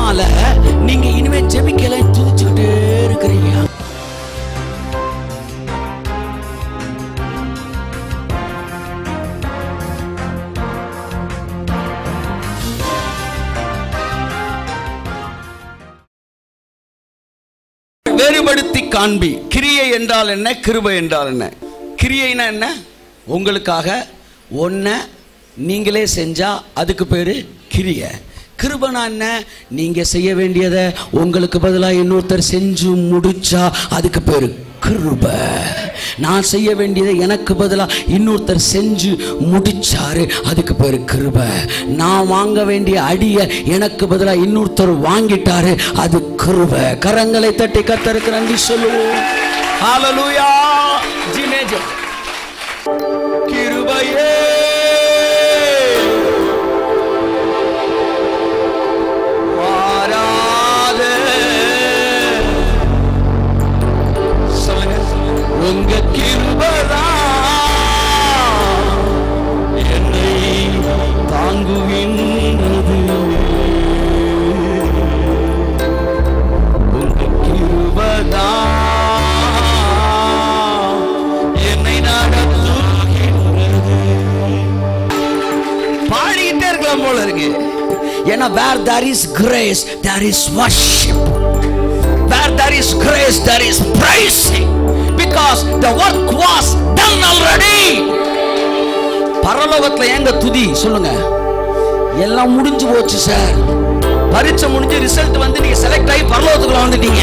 அதனால நீங்க இனிமே ஜெபிக்கல துதிச்சுக்கிட்டே இருக்கிறீங்க வேறுபடுத்தி காண்பி கிரியை என்றால் என்ன கிருபை என்றால் என்ன கிரியைனா என்ன உங்களுக்காக ஒன்றை நீங்களே செஞ்சா அதுக்கு பேரு கிரியை கிருபனா என்ன நீங்க செய்ய வேண்டியதை உங்களுக்கு பதிலாக இன்னொருத்தர் செஞ்சு முடிச்சா அதுக்கு பேரு கிருபை நான் செய்ய வேண்டியதை எனக்கு பதிலாக இன்னொருத்தர் செஞ்சு முடிச்சாரு அதுக்கு பேரு கிருபை நான் வாங்க வேண்டிய அடியை எனக்கு பதிலாக இன்னொருத்தர் வாங்கிட்டாரு அது கிருபை கரங்களை தட்டி கத்தருக்கு நன்றி சொல்லுவோம் ஹalleluya ஜினேஜம் கிருபையே மாறாத சொல்லுங்க உங்க கிருபதா என்னை தாங்குகின்றது உங்க கிருபதா என்னை நடத்துகின்றது பாடிக்கிட்டே இருக்கலாம் போல இருக்கு ஏன்னா where there is grace there is worship where there is grace there is praising because the work was done already பரலோகத்துல ஏங்க துதி சொல்லுங்க எல்லாம் முடிஞ்சு போச்சு சார் பரீட்சை முடிஞ்சு ரிசல்ட் வந்து நீங்க செலக்ட் ஆகி பரலோகத்துக்குள்ள வந்துட்டீங்க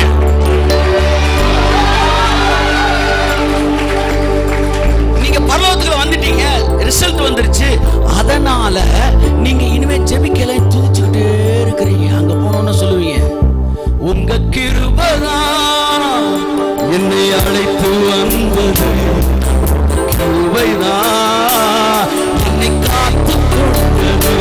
நீங்க பரலோகத்துக்குள்ள வந்துட்டீங்க ரிசல்ட் வந்துருச்சு அதனால நீங்க இனிமே ஜெபிக்கல துதிச்சுக்கிட்டே இருக்கிறீங்க அங்க போனோம்னு சொல்லுவீங்க உங்க கிருபதா என்னை அழைத்து வந்தது கிருபைதான் என்னை காத்து கொண்டது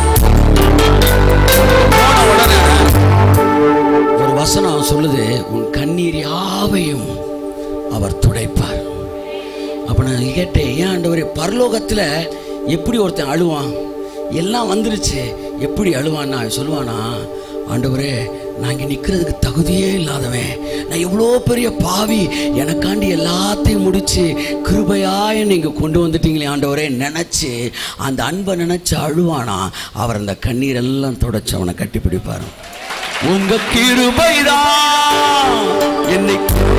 போன உடனே ஒரு வசனம் சொல்லுது உன் கண்ணீர் யாவையும் அவர் துடைப்பார் அப்போ நான் கேட்டேன் ஏன் ஆண்டவரே பரலோகத்தில் எப்படி ஒருத்தன் அழுவான் எல்லாம் வந்துருச்சு எப்படி அழுவான்னா சொல்லுவானா ஆண்டவரே நான் இங்கே நிற்கிறதுக்கு தகுதியே இல்லாதவன் நான் எவ்வளோ பெரிய பாவி எனக்காண்டி எல்லாத்தையும் முடிச்சு கிருபையாய நீங்கள் கொண்டு வந்துட்டீங்களே ஆண்டவரே நினச்சி அந்த அன்பை நினச்சி அழுவானா அவர் அந்த கண்ணீரெல்லாம் தொடச்சு அவனை கட்டி பிடிப்பார் உங்க கிருபைதான் என்னை